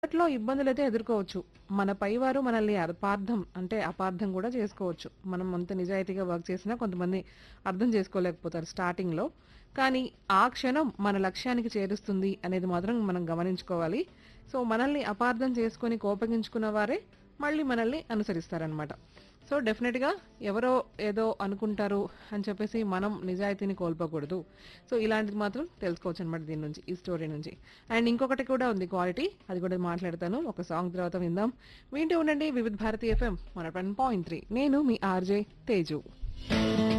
మొదట్లో ఇబ్బందులైతే ఎదుర్కోవచ్చు. మన పైవారు మనల్ని అపార్థం అంటే అపార్థం కూడా చేసుకోవచ్చు. మనం ఎంత నిజాయితీగా వర్క్ చేసినా కొంతమంది అర్థం చేసుకోలేకపోతారు స్టార్టింగ్‌లో. కానీ ఆ క్షణం మన లక్ష్యానికి చేరుస్తుంది అనేది మాత్రం మనం గమనించుకోవాలి. సో, మనల్ని అపార్థం చేసుకొని కోపగించుకున్న వారే మళ్ళీ మనల్ని అనుసరిస్తారనమాట. సో, డెఫినిట్‌గా ఎవరో ఏదో అనుకుంటారు అని చెప్పేసి మనం నిజాయితీని కోల్పోకూడదు. సో, ఇలాంటిది మాత్రం తెలుసుకోవచ్చనమాట దీని నుంచి. ఈ స్టోరీ నుంచి. అండ్ ఇంకొకటి కూడా ఉంది క్వాలిటీ. అది కూడా మాట్లాడతాను. ఒక సాంగ్ తర్వాత విందాం. వింటూ ఉండండి వివిధ భారతి ఎఫ్ఎం 101.3 నేను మీ ఆర్‌జే తేజు.